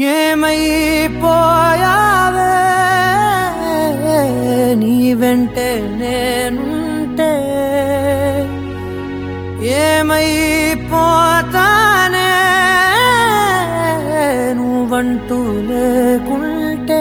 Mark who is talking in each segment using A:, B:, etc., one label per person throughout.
A: ఏమైపోయావే నీ వెంటే నేనుంటే ఏమైపోతానే నువ్వంటూ లేకుంటే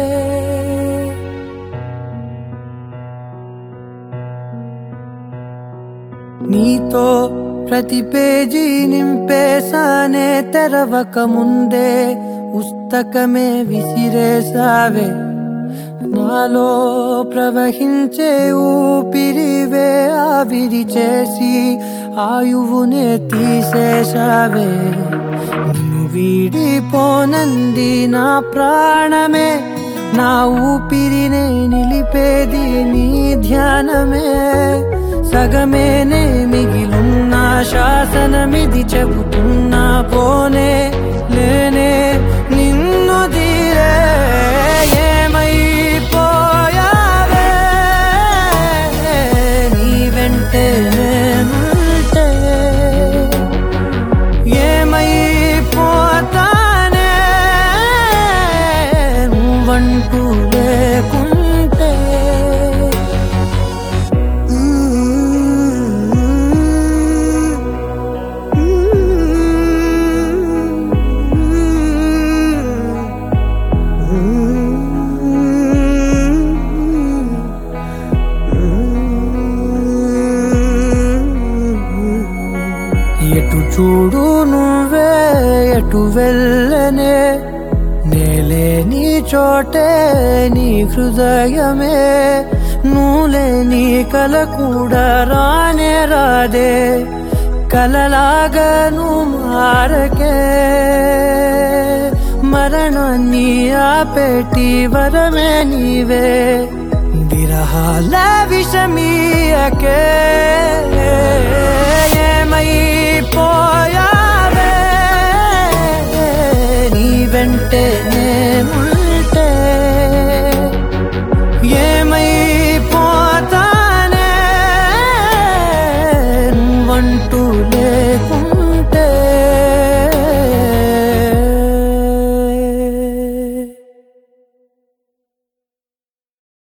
A: నీతో ప్రతి పేజీ నింపేశానే తెరవక ముందే పుస్తకమే విసిరేసావే నాలో ప్రవహించే ఊపిరివే ఆవిరి చేసి ఆయువునే తీసేశావే నిన్ను వీడిపోనంది నా ప్రాణమే నా ఊపిరినే నిలిపేది నీ ధ్యానమే సగమేనే మిగిలున్న శాసనమిది చెబుతున్నా పోనే లేనే నిన్ను తీరే ఏమైపోయావే నీ వెంటే నేనుంటే ఏమైపోతానే నువ్వంటూ లేకుంటే ఎటు చూడు నువ్వే ఎటు వెళ్ళనే నేలే నీ చోటే నీ హృదయమే నువ్వులే నీ కల కూడా రానే రాదే కలలాగా నువ్వు మారకే మరణాన్ని ఆపేటి వరమే నీవే విరహాల విషమీయకే ఏమైపోయావే నీ వెంటే నేనుంటే ఏమైపోతానే నువ్వంటూ లేకు